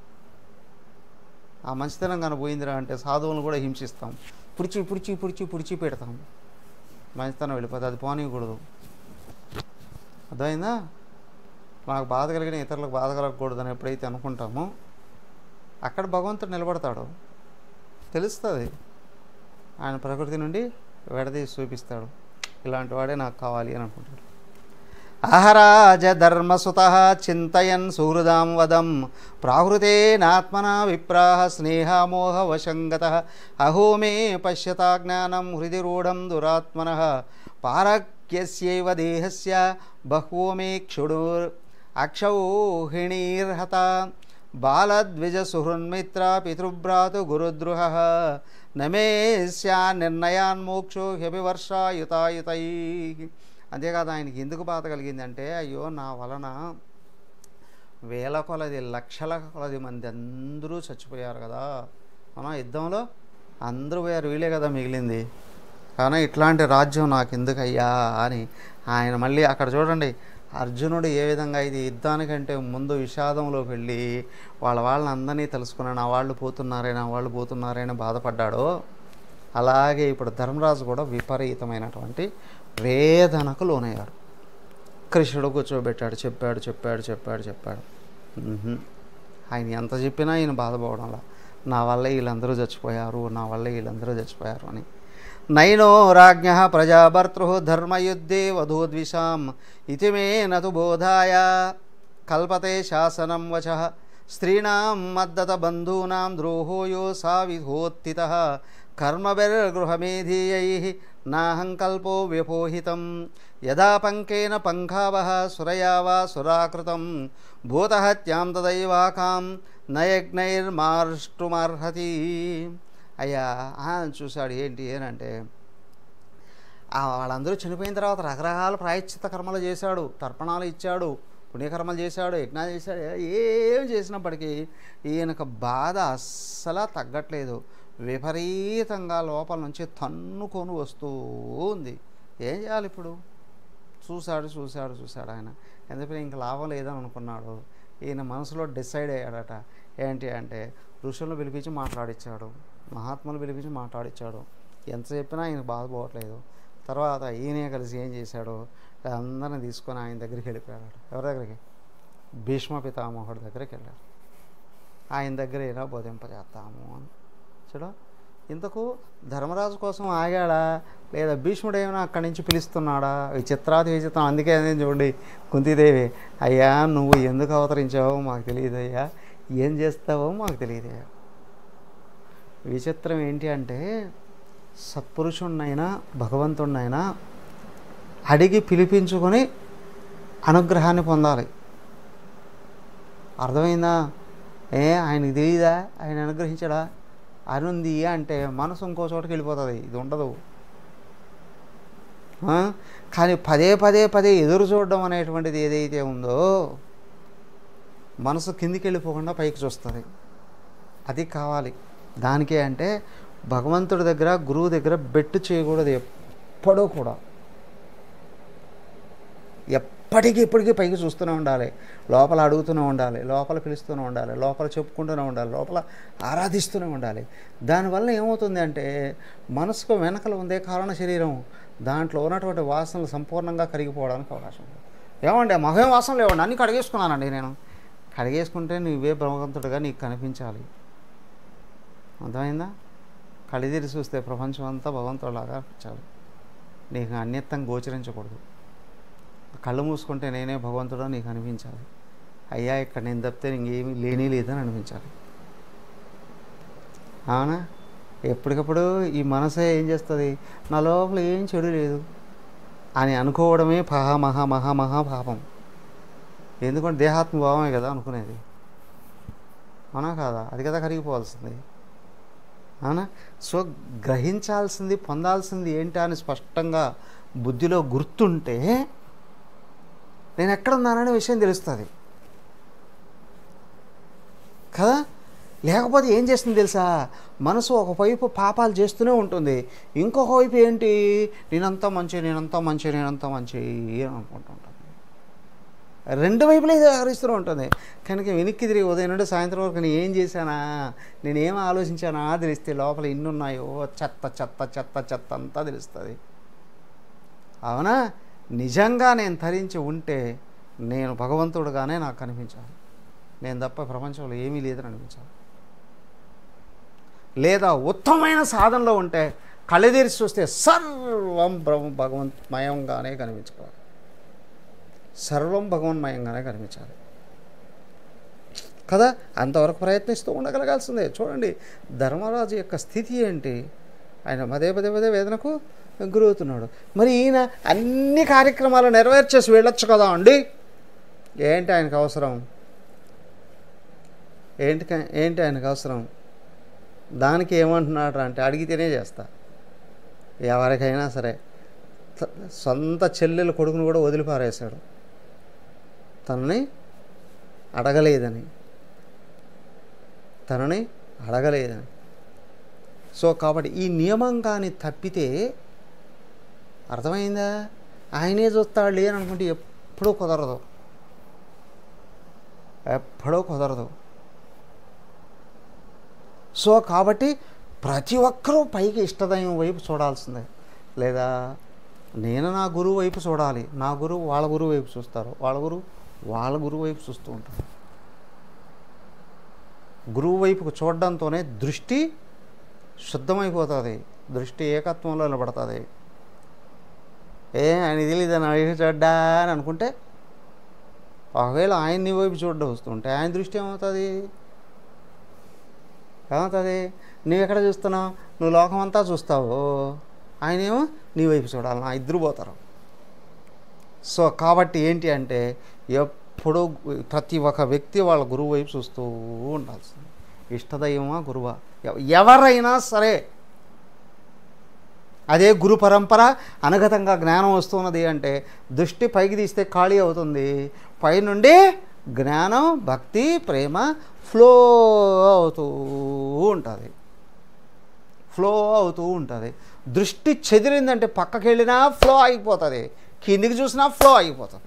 ఆ మంచితనం కనుక పోయిందిరా అంటే సాధువులను కూడా హింసిస్తాం పుడిచి పుడిచి పుడిచి పుడిచి పెడతాం మంచితనం వెళ్ళిపోతుంది అది పోనీయకూడదు అర్థమైందా మనకు బాధ కలిగిన ఇతరులకు బాధ కలగకూడదని ఎప్పుడైతే అనుకుంటామో అక్కడ భగవంతుడు నిలబడతాడు తెలుస్తుంది ఆయన ప్రకృతి నుండి విడదీసి చూపిస్తాడు ఇలాంటి వాడే నాకు కావాలి అని అనుకుంటాడు అహరాజ ధర్మసుత చింతయన్ సుహృదాం వదం ప్రాహృతేనాత్మనా విప్రాహ స్నేహమోహవశంగత అహో మే పశ్యతా జ్ఞానం హృది రూఢం దురాత్మన పారక్యస్యైవ దేహస్య బహ్వో మే క్షుడు అక్షౌహిణీర్హత బాలద్విజ సుహృన్మిత్ర పితృభ్రాతు గురుద్రుహ నమే స్యా నిర్ణయాన్మోక్షో హ్యభివర్షాయుతాయుతై అంతేకాదు ఆయనకి ఎందుకు బాధ కలిగింది అంటే అయ్యో నా వలన వేల కొలది లక్షల కొలది మంది అందరూ చచ్చిపోయారు కదా మన యుద్ధంలో అందరూ పోయారు వీళ్ళే కదా మిగిలింది కానీ ఇట్లాంటి రాజ్యం నాకు ఎందుకయ్యా అని ఆయన మళ్ళీ అక్కడ చూడండి అర్జునుడు ఏ విధంగా ఇది యుద్ధానికంటే ముందు విషాదంలోకి వెళ్ళి వాళ్ళ వాళ్ళని అందరినీ తెలుసుకుని నా వాళ్ళు పోతున్నారే నా వాళ్ళు పోతున్నారే అని బాధపడ్డాడో అలాగే ఇప్పుడు ధర్మరాజు కూడా విపరీతమైనటువంటి వేదనకు లోనయ్యాడు కృష్ణుడు కూర్చోబెట్టాడు చెప్పాడు చెప్పాడు చెప్పాడు చెప్పాడు మ్మ్హ్మ్. ఆయన ఎంత చెప్పినా ఆయన బాధపడడంలా నా వల్ల వీళ్ళందరూ చచ్చిపోయారు నా వల్ల వీళ్ళందరూ చచ్చిపోయారు అని నైనో రాజ్ఞ ప్రజాభర్తృ ధర్మయుద్ధే వధూద్విషాం ఇతి మే నతు బోధాయ కల్పతే శాసనం వచ స్త్రీణాం మద్దత బంధూనాం ద్రోహో యో సా విధోత్థిత కర్మభిర్గృహమేధీయై నాహం కల్పో వ్యపోహితం యదా పంకేన పంఖావ సురయా వా సురాకృతం భూతహత్యాం తదైవాకాం నయజ్ఞైర్మార్ష్టుమర్హతి అయ్యా ఆ, చూశాడు ఏంటి ఏనంటే ఆ వాళ్ళందరూ చనిపోయిన తర్వాత రకరకాల ప్రాయశ్చిత్త కర్మలు చేశాడు తర్పణాలు ఇచ్చాడు పుణ్యకర్మలు చేశాడు యజ్ఞాలు చేశాడు ఏం చేసినప్పటికీ ఈయనకు బాధ అస్సలు తగ్గట్లేదు విపరీతంగా లోపల నుంచి తన్నుకొని వస్తూ ఉంది ఏం చేయాలి ఇప్పుడు చూశాడు చూశాడు చూశాడు ఆయన ఎందుకంటే ఇంక లాభం లేదని అనుకున్నాడు ఈయన మనసులో డిసైడ్ అయ్యాడట ఏంటి అంటే ఋషులను పిలిపించి మాట్లాడించాడు మహాత్ములు పిలిపించి మాట్లాడించాడు ఎంత చెప్పినా ఆయనకు బాధపోవట్లేదు తర్వాత ఈయనే కలిసి ఏం చేశాడు అందరిని తీసుకొని ఆయన దగ్గరికి వెళ్ళిపోయాడు ఎవరి దగ్గరికి భీష్మ పితామహుడి దగ్గరికి వెళ్ళాడు ఆయన దగ్గర ఇలా బోధింపజేస్తాము అని చూడ ఇంతకు ధర్మరాజు కోసం ఆగాడా లేదా భీష్ముడు ఏమైనా అక్కడి నుంచి పిలుస్తున్నాడా విచిత్రాతి విచిత్రం అందుకే అనేది చూడండి కుంతిదేవి అయ్యా నువ్వు ఎందుకు అవతరించావో మాకు తెలియదయ్యా ఏం చేస్తావో మాకు తెలియదయ్యా విచిత్రం ఏంటి అంటే సత్పురుషుణ్ణైనా భగవంతుణ్ణైనా అడిగి పిలిపించుకొని అనుగ్రహాన్ని పొందాలి అర్థమైందా ఏ ఆయనకి తెలియదా ఆయన అనుగ్రహించడా అనుంది అంటే మనసు ఇంకో చోటకి వెళ్ళిపోతుంది ఇది ఉండదు ఆ? కానీ పదే పదే పదే ఎదురు చూడడం అనేటువంటిది ఏదైతే ఉందో మనసు కిందికి వెళ్ళిపోకుండా పైకి చూస్తుంది అది కావాలి దానికే అంటే భగవంతుడి దగ్గర గురువు దగ్గర బెట్టు చేయకూడదు ఎప్పుడూ కూడా ఎప్పటికీ ఇప్పటికీ పైకి చూస్తూనే ఉండాలి లోపల అడుగుతూనే ఉండాలి లోపల పిలుస్తూనే ఉండాలి లోపల చెప్పుకుంటూనే ఉండాలి లోపల ఆరాధిస్తూనే ఉండాలి దానివల్ల ఏమవుతుంది అంటే మనసుకు వెనకలు ఉందే కారణ శరీరం దాంట్లో ఉన్నటువంటి వాసనలు సంపూర్ణంగా కరిగిపోవడానికి అవకాశం ఉంది ఏమండి మహేం వాసనలు లేవండి అన్నీ కడిగేసుకున్నానండి నేను కడిగేసుకుంటే నువ్వే భగవంతుడిగా నీకు కనిపించాలి అర్థమైందా కడిదిరి చూస్తే ప్రపంచం అంతా భగవంతుడిలాగా చాలు నీకు అన్యత్తం గోచరించకూడదు కళ్ళు మూసుకుంటే నేనే భగవంతుడో నీకు అనిపించాలి అయ్యా ఇక్కడ నేను తప్పితే ఇంకేమీ లేని లేదని అనిపించాలి అవునా ఎప్పటికప్పుడు ఈ మనసే ఏం చేస్తుంది నా లోపల ఏం చెడు లేదు అని అనుకోవడమే మహా మహా మహా మహా పాపం ఎందుకంటే దేహాత్మ భావమే కదా అనుకునేది అవునా కాదా అది కదా కరిగిపోవాల్సింది అవునా సో గ్రహించాల్సింది పొందాల్సింది ఏంటి అని స్పష్టంగా బుద్ధిలో గుర్తుంటే నేను ఎక్కడున్నాననే విషయం తెలుస్తుంది కదా లేకపోతే ఏం చేస్తుంది తెలుసా మనసు ఒకవైపు పాపాలు చేస్తూనే ఉంటుంది ఇంకొక వైపు ఏంటి నేనంతా మంచి నేనంతా మంచి నేనంతా మంచి అని అనుకుంటుంటాను రెండు వైపులే వ్యవహరిస్తూ ఉంటుంది కనుక వెనక్కి తిరిగి ఉదయం నుండి సాయంత్రం వరకు నేను ఏం చేశానా నేను ఏం ఆలోచించానా తెలిస్తే లోపల ఎన్ని ఉన్నాయో చెత్త చెత్త చెత్త చెత్త అంతా తెలుస్తుంది అవునా నిజంగా నేను ధరించి ఉంటే నేను భగవంతుడుగానే నాకు కనిపించాలి నేను తప్ప ప్రపంచంలో ఏమీ లేదని అనిపించాలి లేదా ఉత్తమమైన సాధనలో ఉంటే కళ్ళు తెరిచి చూస్తే సర్వం బ్రహ్మ భగవంతమయంగానే కనిపించుకోవాలి సర్వం భగవన్మయంగానే కనిపించాలి కదా అంతవరకు ప్రయత్నిస్తూ ఉండగలగాల్సిందే చూడండి ధర్మరాజు యొక్క స్థితి ఏంటి ఆయన పదే పదే పదే వేదనకు గురవుతున్నాడు మరి ఈయన అన్ని కార్యక్రమాలు నెరవేర్చేసి వెళ్ళొచ్చు కదా అండి ఏంటి ఆయనకు అవసరం ఏంటి కా- ఏంటి ఆయనకు అవసరం దానికి ఏమంటున్నాడు అంటే అడిగితేనే చేస్తా ఎవరికైనా సరే త- సొంత చెల్లెల కొడుకును కూడా వదిలిపారేశాడు తనని అడగలేదని తనని అడగలేదని సో కాబట్టి ఈ నియమం కానీ తప్పితే అర్థమైందా ఆయనే చూస్తాడు అని అనుకుంటే ఎప్పుడూ కుదరదు ఎప్పుడూ కుదరదు సో కాబట్టి ప్రతి ఒక్కరూ పైకి ఇష్టదైవం వైపు చూడాల్సిందే లేదా నేను నా గురువు వైపు చూడాలి నా గురువు వాళ్ళ గురువు వైపు చూస్తారు వాళ్ళ గురువు వాళ్ళ గురువు వైపు చూస్తూ ఉంటారు గురువు వైపుకు చూడడంతోనే దృష్టి శుద్ధమైపోతుంది దృష్టి ఏకత్వంలో నిలబడుతుంది ఏ ఆయన తెలియదు నా వైపు చూడ్డా అని అనుకుంటే ఒకవేళ ఆయన నీ వైపు చూడడం వస్తుంటే ఆయన దృష్టి ఏమవుతుంది ఏమవుతుంది నువ్వు ఎక్కడ చూస్తున్నావు నువ్వు లోకం అంతా చూస్తావు ఆయనేమో నీ వైపు చూడాలి నా ఇద్దరు పోతారు సో కాబట్టి ఏంటి అంటే ఎప్పుడూ ప్రతి ఒక్క వ్యక్తి వాళ్ళ గురువు వైపు చూస్తూ ఉండాల్సింది ఇష్టదైవమా గురువా ఎవ- ఎవరైనా సరే అదే గురు పరంపర అనగతంగా జ్ఞానం వస్తున్నది అంటే దృష్టి పైకి తీస్తే ఖాళీ అవుతుంది పైనుండి జ్ఞానం భక్తి ప్రేమ ఫ్లో అవుతూ ఉంటుంది ఫ్లో అవుతూ ఉంటుంది దృష్టి చెదిరిందంటే పక్కకి వెళ్ళినా ఫ్లో ఆగిపోతుంది కిందికి చూసినా ఫ్లో ఆగిపోతుంది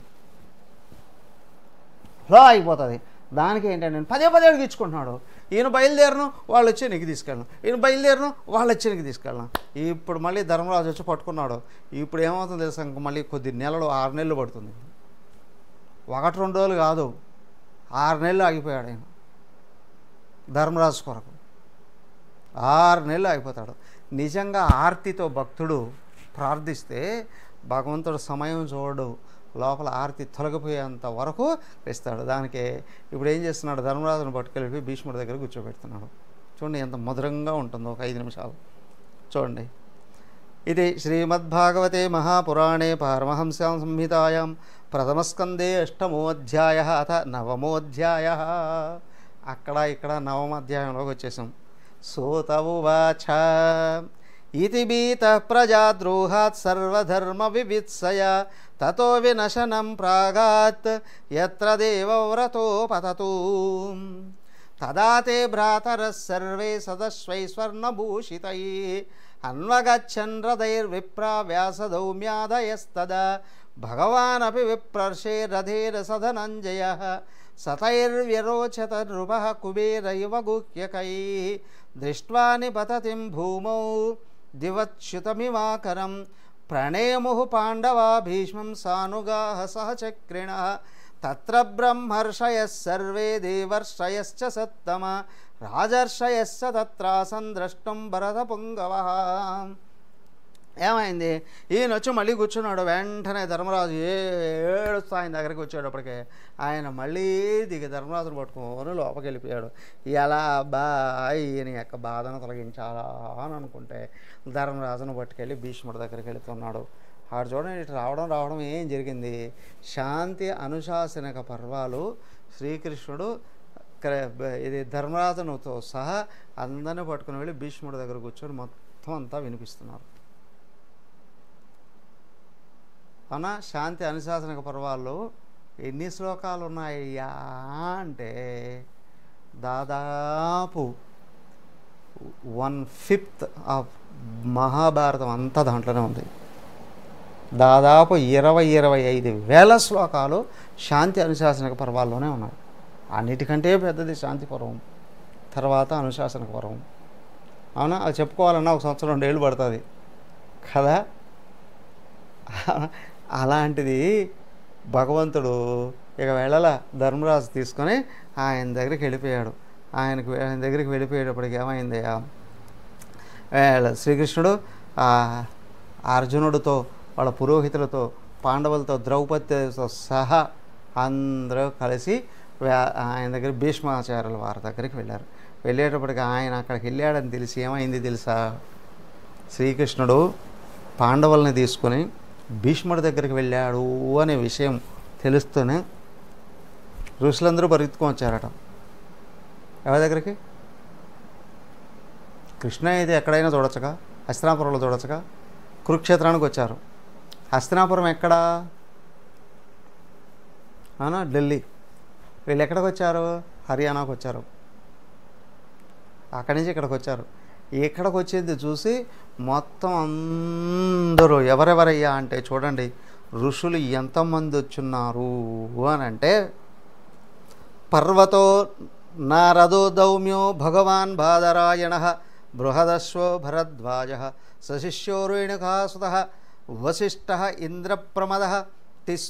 ఫ్లో ఆగిపోతుంది దానికి ఏంటంటే నేను పదే పదే అడిగించుకుంటున్నాడు ఈయన బయలుదేరను వాళ్ళు వచ్చి నీకు తీసుకెళ్ళను ఈయన బయలుదేరను వాళ్ళు వచ్చి నీకు తీసుకెళ్ళను ఇప్పుడు మళ్ళీ ధర్మరాజు వచ్చి పట్టుకున్నాడు ఇప్పుడు ఏమవుతుంది తెలుసా ఇంక మళ్ళీ కొద్ది నెలలు ఆరు నెలలు పడుతుంది ఒకటి రెండు రోజులు కాదు ఆరు నెలలు ఆగిపోయాడు ఆయన ధర్మరాజు కొరకు ఆరు నెలలు అయిపోతాడు నిజంగా ఆర్తితో భక్తుడు ప్రార్థిస్తే భగవంతుడు సమయం చూడడు లోపల ఆర్తి తొలగిపోయేంత వరకు ఇస్తాడు దానికి ఇప్పుడు ఏం చేస్తున్నాడు ధర్మరాజును పట్టుకెళ్ళి భీష్ముడి దగ్గర కూర్చోబెడుతున్నాడు చూడండి ఎంత మధురంగా ఉంటుందో ఒక ఐదు నిమిషాలు చూడండి ఇది శ్రీమద్భాగవతే మహాపురాణే పారమహంస్యాం సంహితాయాం ప్రథమస్కందే అష్టమోధ్యాయ అథ నవమోధ్యాయ అక్కడ ఇక్కడ నవమోధ్యాయంలోకి వచ్చేసాం సూత ఉవాచ ఇతి బీత ప్రజాద్రోహాత్ సర్వధర్మ వివిత్సయ తతో వినశనం ప్రాగాత్ ఎత్ర దేవవ్రతో పతతు తదా తే భ్రాతరः సర్వే సదస్వై స్వర్ణభూషితై అన్వగచ్చన్ రథైర్విప్రా వ్యాసదౌమ్యాదయస్తదా భగవానపి విప్రర్షే రథేర సధనంజయ సతైర్వ్యరోచత నృపः కుబేరైవ గుహ్యకై దృష్ట్వా నిపతతిం భూమౌ దివచ్యుతమివాకరం ప్రణేముః పాండవా భీష్మం సానుగాः సహచక్రిణ తత్ర బ్రహ్మర్షయः సర్వే దేవర్షయశ్చ సత్తమ రాజర్షయశ్చ తత్రాసన్ ద్రష్టుం భరతపుంగవः ఏమైంది ఈయన వచ్చి మళ్ళీ కూర్చున్నాడు వెంటనే ధర్మరాజు ఏ ఏడుస్తూ ఆయన దగ్గరికి వచ్చేటప్పటికే ఆయన మళ్ళీ దిగి ధర్మరాజును పట్టుకొని లోపలికి వెళ్ళిపోయాడు ఎలా బా ఈయన యొక్క బాధను తొలగించాలా అని అనుకుంటే ధర్మరాజును పట్టుకెళ్ళి భీష్ముడి దగ్గరికి వెళుతున్నాడు ఆడు చూడండి ఇటు రావడం రావడం ఏం జరిగింది శాంతి అనుశాసనిక పర్వాలు శ్రీకృష్ణుడు క్ర- బ- ఇది ధర్మరాజునుతో సహా అందరిని పట్టుకుని వెళ్ళి భీష్ముడి దగ్గర కూర్చొని మొత్తం అంతా వినిపిస్తున్నారు అవునా శాంతి అనుశాసనిక పర్వాల్లో ఎన్ని శ్లోకాలు ఉన్నాయ్యా అంటే దాదాపు వన్ ఫిఫ్త్ ఆఫ్ మహాభారతం అంతా దాంట్లోనే ఉంది దాదాపు ఇరవై ఇరవై ఐదు వేల శ్లోకాలు శాంతి అనుశాసనిక పర్వాల్లోనే ఉన్నాయి అన్నిటికంటే పెద్దది శాంతి పర్వం తర్వాత అనుశాసనిక పర్వం అవునా అది చెప్పుకోవాలన్నా ఒక సంవత్సరం రెండేళ్ళు పడుతుంది కదా అలాంటిది భగవంతుడు ఇక వెళ్ళల ధర్మరాజు తీసుకొని ఆయన దగ్గరికి వెళ్ళిపోయాడు ఆయనకు ఆయన దగ్గరికి వెళ్ళిపోయేటప్పటికి ఏమైంది వేళ శ్రీకృష్ణుడు ఆ అర్జునుడితో వాళ్ళ పురోహితులతో పాండవులతో ద్రౌపదితో సహా అందరూ కలిసి వే- ఆయన దగ్గర భీష్మాచార్యుల వారి దగ్గరికి వెళ్ళారు వెళ్ళేటప్పటికి ఆయన అక్కడికి వెళ్ళాడని తెలిసి ఏమైంది తెలుసా శ్రీకృష్ణుడు పాండవుల్ని తీసుకొని భీష్ముడి దగ్గరికి వెళ్ళాడు అనే విషయం తెలుస్తూనే ఋషులందరూ పరిగెత్తుకొని వచ్చారట ఎవరి దగ్గరికి కృష్ణ అయితే ఎక్కడైనా చూడొచ్చుగా హస్తినాపురంలో చూడొచ్చుగా కురుక్షేత్రానికి వచ్చారు హస్తినాపురం ఎక్కడా అవునా ఢిల్లీ వీళ్ళు ఎక్కడికి వచ్చారు హర్యానాకు వచ్చారు అక్కడి నుంచి ఇక్కడికి వచ్చారు ఇక్కడికి వచ్చేది చూసి మొత్తం అందరూ ఎవరెవరయ్యా అంటే చూడండి ఋషులు ఎంతమంది వచ్చున్నారు అని అంటే పర్వతో నారదో దౌమ్యో భగవాన్ బాదరాయణ బృహదశ్వో భరద్వాజ సశిష్యో రేణుకాసుత వశిష్ఠ ఇంద్రప్రమద తిస్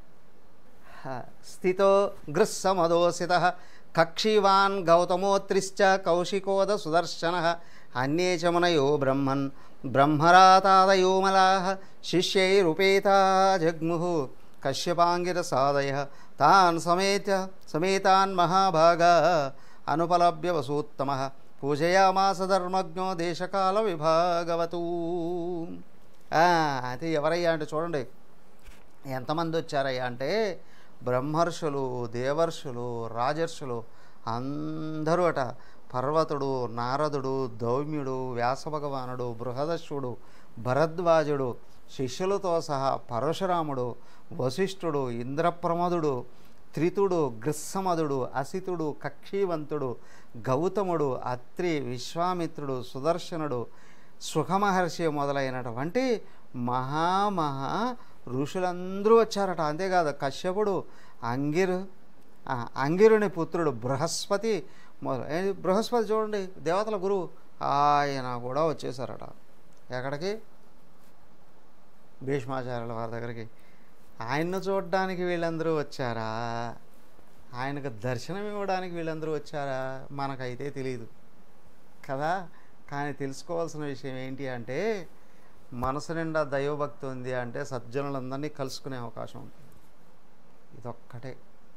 స్థితో గృస్సమదోసిత కక్షీవాన్ గౌతమోత్రిశ్చ కౌశికోద సుదర్శన అన్యే చ మునయో బ్రహ్మన్ బ్రహ్మరాతాదయో మలా శిష్యైరుపేతా జగ్ము కశ్యపాంగిర సాదయ తాన్ సమేత సమేతాన్ మహాభాగా అనుపలభ్య వసూత్తమ పూజయామాస ధర్మజ్ఞో దేశకాల విభాగవతూ ఆ, అయితే ఎవరయ్యా అంటే చూడండి ఎంతమంది వచ్చారయ్యా అంటే బ్రహ్మర్షులు దేవర్షులు రాజర్షులు అందరూ అట పర్వతుడు నారదుడు దౌమ్యుడు వ్యాసభగవానుడు బృహదశ్వుడు భరద్వాజుడు శిష్యులతో సహా పరశురాముడు వశిష్ఠుడు ఇంద్రప్రమదుడు త్రితుడు గృత్సమదుడు అసితుడు కక్షీవంతుడు గౌతముడు అత్రి విశ్వామిత్రుడు సుదర్శనుడు సుఖమహర్షి మొదలైనటువంటి మహామహా ఋషులందరూ వచ్చారట అంతేకాదు కశ్యపుడు అంగిరు ఆ, అంగిరుని పుత్రుడు బృహస్పతి మొదలు ఏ, బృహస్పతి చూడండి దేవతల గురువు ఆయన కూడా వచ్చేసారట ఎక్కడికి భీష్మాచార్యుల వారి దగ్గరికి ఆయన్ను చూడడానికి వీళ్ళందరూ వచ్చారా ఆయనకు దర్శనం ఇవ్వడానికి వీళ్ళందరూ వచ్చారా మనకైతే తెలియదు కదా కానీ తెలుసుకోవాల్సిన విషయం ఏంటి అంటే మనసు నిండా దైవభక్తి ఉంది అంటే సజ్జనులందరినీ కలుసుకునే అవకాశం ఉంటుంది ఇదొక్కటే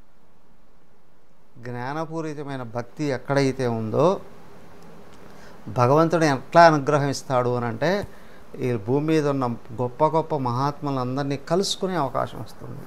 జ్ఞానపూరితమైన భక్తి ఎక్కడైతే ఉందో భగవంతుడు ఎట్లా అనుగ్రహం ఇస్తాడు అని అంటే ఈ భూమి మీద ఉన్న గొప్ప గొప్ప మహాత్ములందరినీ కలుసుకునే అవకాశం వస్తుంది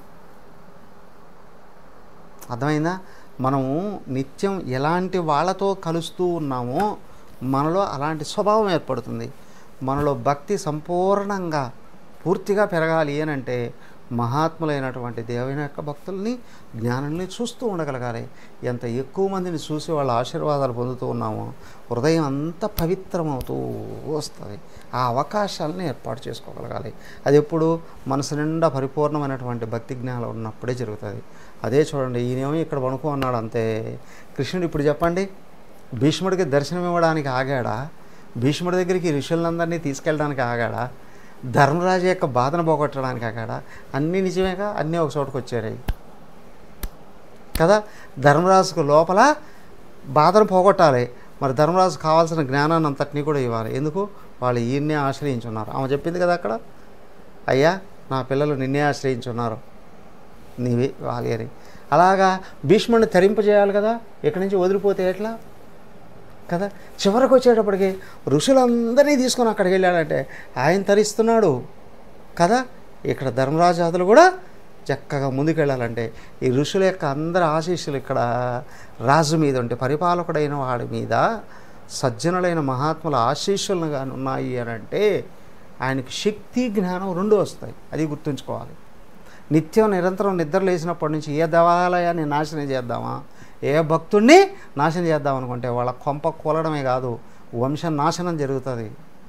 అర్థమైందా మనము నిత్యం ఎలాంటి వాళ్ళతో కలుస్తూ ఉన్నామో మనలో అలాంటి స్వభావం ఏర్పడుతుంది మనలో భక్తి సంపూర్ణంగా పూర్తిగా పెరగాలి అని అంటే మహాత్ములైనటువంటి దేవుని యొక్క భక్తుల్ని జ్ఞానాన్ని చూస్తూ ఉండగలగాలి ఎంత ఎక్కువ మందిని చూసి వాళ్ళ ఆశీర్వాదాలు పొందుతూ ఉన్నామో హృదయం అంత పవిత్రమవుతూ వస్తుంది ఆ అవకాశాలని ఏర్పాటు చేసుకోగలగాలి అది ఎప్పుడు మనసు నిండా పరిపూర్ణమైనటువంటి భక్తి జ్ఞానం ఉన్నప్పుడే జరుగుతుంది అదే చూడండి ఈయనేమో ఇక్కడ పడుకో ఉన్నాడు అంతే కృష్ణుడు ఇప్పుడు చెప్పండి భీష్ముడికి దర్శనం ఇవ్వడానికి ఆగాడా భీష్ముడి దగ్గరికి ఋషులందరినీ తీసుకెళ్ళడానికి ఆగాడా ధర్మరాజు యొక్క బాధను పోగొట్టడానికి ఆగాడా అన్నీ నిజమేగా అన్నీ ఒక చోటుకు వచ్చాయి కదా ధర్మరాజుకు లోపల బాధను పోగొట్టాలి మరి ధర్మరాజు కావాల్సిన జ్ఞానాన్ని అంతటినీ కూడా ఇవ్వాలి ఎందుకు వాళ్ళు ఈయన్నే ఆశ్రయించున్నారు ఆమె చెప్పింది కదా అక్కడ అయ్యా నా పిల్లలు నిన్నే ఆశ్రయించున్నారు నీవే వాలి అని అలాగా భీష్ముడిని తరింపజేయాలి కదా ఇక్కడి నుంచి వదిలిపోతే ఎట్లా కదా చివరికి వచ్చేటప్పటికి ఋషులందరినీ తీసుకొని అక్కడికి వెళ్ళాడంటే ఆయన తరిస్తున్నాడు కదా ఇక్కడ ధర్మరాజాదులు కూడా చక్కగా ముందుకెళ్ళాలంటే ఈ ఋషుల యొక్క అందరి ఆశీస్సులు ఇక్కడ రాజు మీద ఉంటే పరిపాలకుడైన వాడి మీద సజ్జనులైన మహాత్ముల ఆశీస్సులను కానీ ఉన్నాయి అని అంటే ఆయనకి శక్తి జ్ఞానం రెండు వస్తాయి అది గుర్తుంచుకోవాలి నిత్యం నిరంతరం నిద్ర లేచినప్పటి నుంచి ఏ దేవాలయాన్ని నాశనం చేద్దామా ఏ భక్తుడిని నాశనం చేద్దాం అనుకుంటే వాళ్ళ కొంప కూలడమే కాదు వంశ నాశనం జరుగుతుంది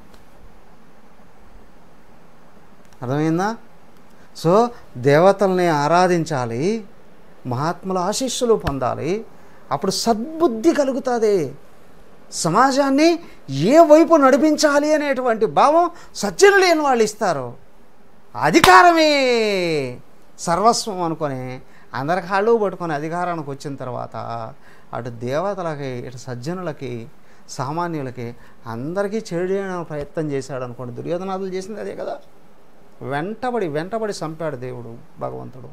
అర్థమైందా సో దేవతల్ని ఆరాధించాలి మహాత్ముల ఆశీస్సులు పొందాలి అప్పుడు సద్బుద్ధి కలుగుతుంది సమాజాన్ని ఏ వైపు నడిపించాలి అనేటువంటి భావం సజ్జన లేని వాళ్ళు ఇస్తారు అధికారమే సర్వస్వం అనుకొని అందరి కాళ్ళు పట్టుకొని అధికారానికి వచ్చిన తర్వాత అటు దేవతలకి ఇటు సజ్జనులకి సామాన్యులకి అందరికీ చెడు చేయడానికి ప్రయత్నం చేశాడు అనుకోండి దుర్యోధనాదులు చేసింది అదే కదా వెంటబడి వెంటబడి చంపాడు దేవుడు భగవంతుడు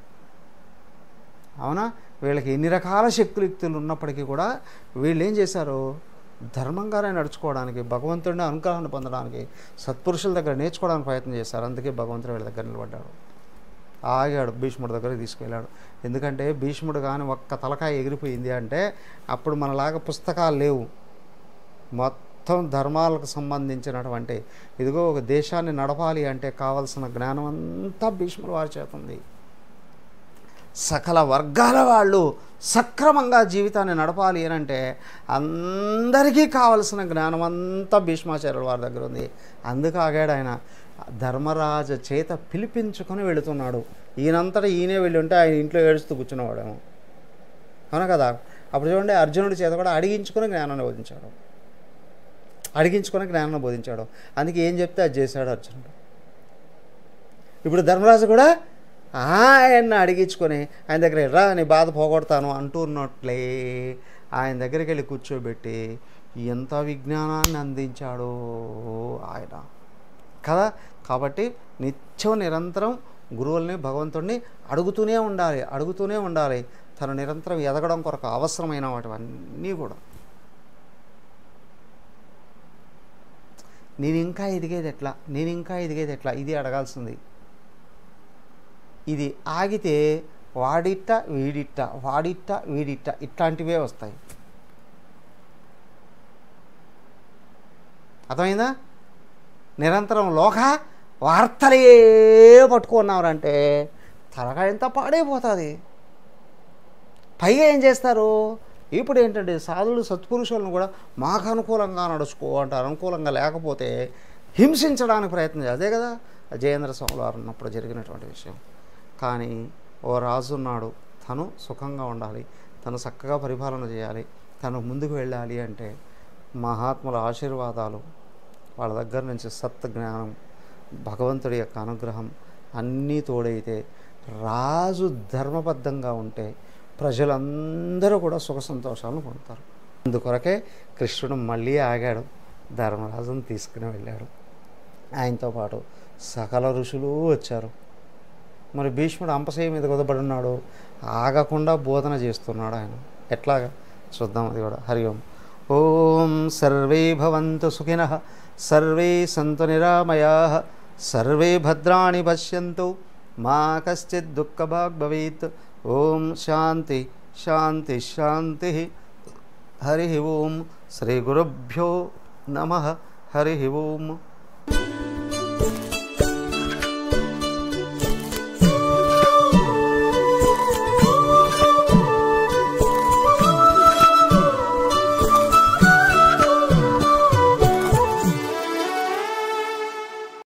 అవునా వీళ్ళకి ఎన్ని రకాల శక్తులు యుక్తులు ఉన్నప్పటికీ కూడా వీళ్ళు ఏం చేశారు ధర్మంగానే నడుచుకోవడానికి భగవంతుడిని అనుగ్రహాన్ని పొందడానికి సత్పురుషుల దగ్గర నేర్చుకోవడానికి ప్రయత్నం చేశారు అందుకే భగవంతుడు వీళ్ళ దగ్గర నిలబడ్డాడు ఆగాడు భీష్ముడి దగ్గరికి తీసుకెళ్ళాడు ఎందుకంటే భీష్ముడు కానీ ఒక్క తలకాయ ఎగిరిపోయింది అంటే అప్పుడు మనలాగా పుస్తకాలు లేవు మొత్తం ధర్మాలకు సంబంధించినటువంటి ఇదిగో ఒక దేశాన్ని నడపాలి అంటే కావలసిన జ్ఞానం అంతా భీష్ముడు వారి చేత ఉంది సకల వర్గాల వాళ్ళు సక్రమంగా జీవితాన్ని నడపాలి అని అంటే అందరికీ కావలసిన జ్ఞానం అంతా భీష్మాచార్యుల వారి దగ్గర ఉంది అందుకు ఆగాడు ఆయన ధర్మరాజ చేత పిలిపించుకొని వెళుతున్నాడు ఈయనంతటా ఈయనే వెళ్ళి ఉంటే ఆయన ఇంట్లో ఏడుస్తూ కూర్చున్నవాడేమో అవునా కదా అప్పుడు చూడండి అర్జునుడి చేత కూడా అడిగించుకుని జ్ఞానాన్ని బోధించాడు అడిగించుకుని జ్ఞానాన్ని బోధించాడు అందుకే ఏం చెప్తే అది చేశాడు అర్జునుడు ఇప్పుడు ధర్మరాజు కూడా ఆయన్ని అడిగించుకొని ఆయన దగ్గర రా నీ బాధ పోగొడతాను అంటున్నట్లే ఆయన దగ్గరికి వెళ్ళి కూర్చోబెట్టి ఎంత విజ్ఞానాన్ని అందించాడో ఆయన కదా కాబట్టి నిత్యం నిరంతరం గురువుల్ని భగవంతుడిని అడుగుతూనే ఉండాలి అడుగుతూనే ఉండాలి తను నిరంతరం ఎదగడం కొరకు అవసరమైన వాటివన్నీ కూడా నేను ఇంకా ఎదిగేది ఎట్లా నేను ఇంకా ఎదిగేది ఎట్లా ఇది అడగాల్సింది ఇది ఆగితే వాడిట్ట వీడిట్ట వాడిట్ట వీడిట్ట ఇట్లాంటివే వస్తాయి అర్థమైందా నిరంతరం లోక వార్తలే పట్టుకున్నారంటే తలకాయ ఎంత పాడైపోతుంది పైగా ఏం చేస్తారు ఇప్పుడు ఏంటంటే సాధువులు సత్పురుషులను కూడా మాకు అనుకూలంగా నడుచుకో అంటారు అనుకూలంగా లేకపోతే హింసించడానికి ప్రయత్నం చేయాలి అదే కదా జయేంద్ర స్వామి వారు ఉన్నప్పుడు జరిగినటువంటి విషయం కానీ ఓ రాజు ఉన్నాడు తను సుఖంగా ఉండాలి తను చక్కగా పరిపాలన చేయాలి తను ముందుకు వెళ్ళాలి అంటే మహాత్ముల ఆశీర్వాదాలు వాళ్ళ దగ్గర నుంచి సత్ జ్ఞానం భగవంతుడి యొక్క అనుగ్రహం అన్నీ తోడైతే రాజు ధర్మబద్ధంగా ఉంటే ప్రజలందరూ కూడా సుఖ సంతోషాలను పొందుతారు అందుకొరకే కృష్ణుడు మళ్ళీ ఆగాడు ధర్మరాజును తీసుకుని వెళ్ళాడు ఆయనతో పాటు సకల ఋషులు వచ్చారు మరి భీష్ముడు అంపశయ మీద కుదబడి ఉన్నాడు ఆగకుండా బోధన చేస్తున్నాడు ఆయన ఎట్లాగా చూద్దాం అది కూడా హరి ఓం ఓం సర్వే భవంతు సుఖిన సర్వే సంతు నిరామయా సర్వే భద్రాణి పశ్యంతు మా కశ్చిత్ దుఃఖభాగ్ భవేత్ ఓం శాంతి శాంతి శాంతి హరి ఓం శ్రీ గురుభ్యో నమ హరి ఓం